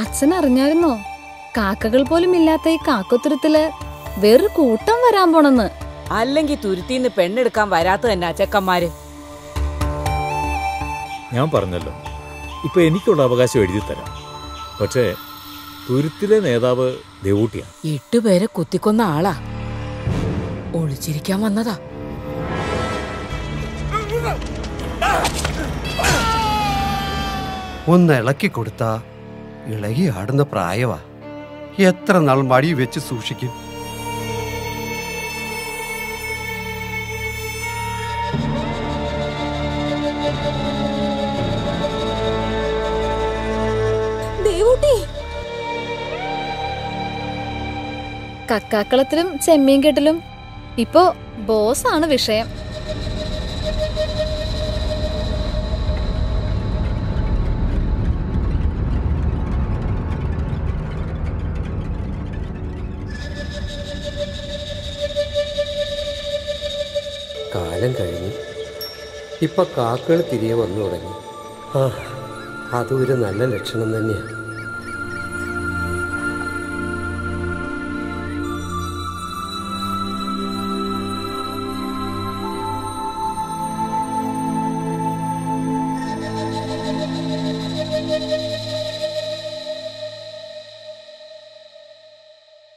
അച്ഛൻ അറിഞ്ഞായിരുന്നോ കാക്കകൾ പോലും ഇല്ലാത്ത ഈ കാക്കത്തുരത്തില് വേറൊരു കൂട്ടം വരാൻ പോണെന്ന് അല്ലെങ്കിൽ തുരുത്തിന്ന് പെണ്ണെടുക്കാൻ വരാത്ത തന്നെ ചെക്കന്മാര് ഞാൻ പറഞ്ഞല്ലോ ഇപ്പൊ എനിക്കുള്ള അവകാശം എഴുതി തരാം പക്ഷേ തുരുത്തിലെ നേതാവ് ദേവൂട്ടിയാണ് എട്ടുപേരെ കുത്തിക്കൊന്ന ആളാ ഒളിച്ചിരിക്കാൻ വന്നതാ ഒന്ന് ഇളക്കി കൊടുത്താ ഇളകി ആടുന്ന പ്രായവാ എത്ര നാൾ മടി വെച്ച് സൂക്ഷിക്കും ദേവൂട്ടി കക്കാക്കളത്തിലും ചെമ്മീൻ കെട്ടിലും ഇപ്പോ ബോസാണ് വിഷയം കാലം കഴിഞ്ഞു ഇപ്പൊ കാക്കകൾ തിരികെ വന്നു തുടങ്ങി ആ അതും ഒരു നല്ല ലക്ഷണം തന്നെയാണ്